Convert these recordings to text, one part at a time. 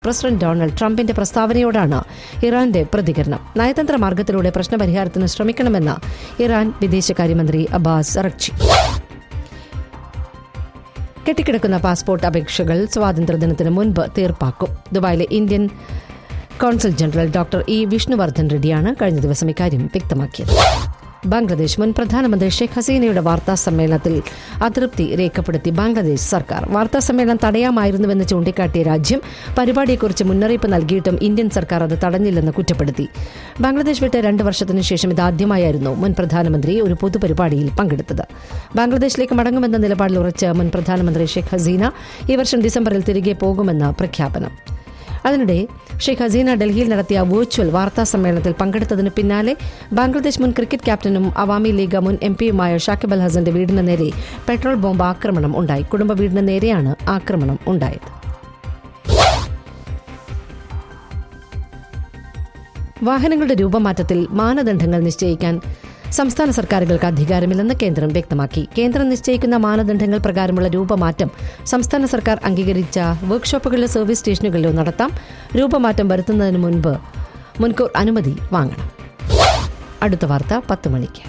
President Donald ട്രംപിന്റെ പ്രസ്താവനയോടാണ് ഇറാന്റെ പ്രതികരണം നയതന്ത്ര മാർഗത്തിലൂടെ പ്രശ്നപരിഹാരത്തിന് ശ്രമിക്കണമെന്ന് ഇറാൻ വിദേശകാര്യമന്ത്രി അബ്ബാസ് അറക്ചി കെട്ടിക്കിടക്കുന്ന പാസ്പോർട്ട് അപേക്ഷകൾ സ്വാതന്ത്ര്യദിനത്തിന് മുൻപ് തീർപ്പാക്കും ദുബായിലെ Indian consul general doctor E Vishnuvardhan റെഡ്ഡിയാണ് കഴിഞ്ഞ ദിവസം ഇക്കാര്യം വ്യക്തമാക്കിയത് ബംഗ്ലാദേശ് മുൻ പ്രധാനമന്ത്രി ഷെയ്ഖ് ഹസീനയുടെ വാർത്താ സമ്മേളനത്തിൽ അതൃപ്തി രേഖപ്പെടുത്തി ബംഗ്ലാദേശ് സർക്കാർ വാർത്താ സമ്മേളനം തടയാമായിരുന്നുവെന്ന് ചൂണ്ടിക്കാട്ടിയ രാജ്യം പരിപാടിയെക്കുറിച്ച് മുന്നറിയിപ്പ് നൽകിയിട്ടും ഇന്ത്യൻ സർക്കാർ അത് തടഞ്ഞില്ലെന്ന് കുറ്റപ്പെടുത്തി ബംഗ്ലാദേശ് വിട്ട് രണ്ട് വർഷത്തിനു ശേഷം ഇതാദ്യമായായിരുന്നു മുൻ പ്രധാനമന്ത്രി ഒരു പൊതുപരിപാടിയിൽ പങ്കെടുത്തത് ബംഗ്ലാദേശിലേക്ക് മടങ്ങുമെന്ന നിലപാടിൽ ഉറച്ച് മുൻ പ്രധാനമന്ത്രി ഷെയ്ഖ് ഹസീന ഈ വർഷം ഡിസംബറിൽ തിരികെ പോകുമെന്ന പ്രഖ്യാപനം അതിനിടെ ഷെയ്ഖ് ഹസീന ഡൽഹിയിൽ നടത്തിയ വെർച്വൽ വാർത്താ സമ്മേളനത്തിൽ പങ്കെടുത്തതിന് പിന്നാലെ ബംഗ്ലാദേശ് മുൻ ക്രിക്കറ്റ് ക്യാപ്റ്റനും അവാമി ലീഗ് മുൻ എം പിയുമായ ഷാക്കിബ് അൽ ഹസന്റെ വീടിന് നേരെ പെട്രോൾ ബോംബ് ആക്രമണം ഉണ്ടായി കുടുംബ വീടിന് നേരെയാണ് ആക്രമണം ഉണ്ടായത് വാഹനങ്ങളുടെ രൂപമാറ്റത്തിൽ മാനദണ്ഡങ്ങൾ നിശ്ചയിക്കാൻ സംസ്ഥാന സർക്കാരുകൾക്ക് അധികാരമില്ലെന്ന് കേന്ദ്രം വ്യക്തമാക്കി കേന്ദ്രം നിശ്ചയിക്കുന്ന മാനദണ്ഡങ്ങൾ പ്രകാരമുള്ള രൂപമാറ്റം സംസ്ഥാന സർക്കാർ അംഗീകരിച്ച വർക്ക്ഷോപ്പുകളിലോ സർവീസ് സ്റ്റേഷനുകളിലോ നടത്താം രൂപമാറ്റം വരുത്തുന്നതിന് മുൻപ് മുൻകൂർ അനുമതി വാങ്ങണം അടുത്ത വാർത്ത പത്ത് മണിക്ക്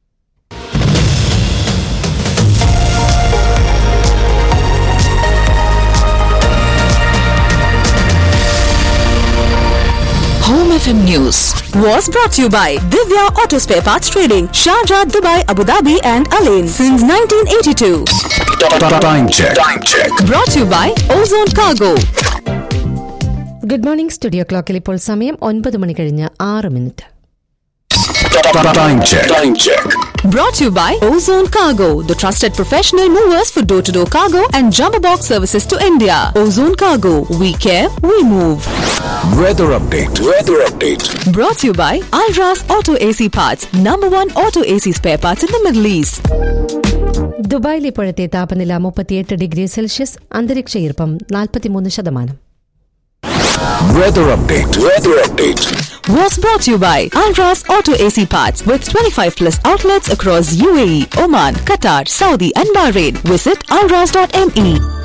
Home FM News was brought to you by Divya Auto Spare Parts Trading, Sharjah, Dubai, Abu Dhabi, and Alain since 1982. Time check. Time check. Brought to you by Ozone Cargo. Good morning studio ക്ലോക്കിൽ ഇപ്പോൾ സമയം ഒൻപത് മണി കഴിഞ്ഞ് ആറ് minute Time check. Time check. Brought to you by Ozone Cargo, the trusted professional movers for door to door cargo and jumbo box services to India. Ozone Cargo, we care, we move. Weather update. Weather update. Brought to you by Alras Auto AC Parts, number one auto AC spare parts in the Middle East. ദുബായിൽ ഇപ്പോഴത്തെ താപനില മുപ്പത്തിയെട്ട് degree Celsius അന്തരീക്ഷ ഈർപ്പം നാൽപ്പത്തിമൂന്ന് ശതമാനം Weather update. Weather update. was brought to you by Alras Auto AC Parts with 25 plus outlets across UAE, Oman, Qatar, Saudi and Bahrain. Visit alras.me.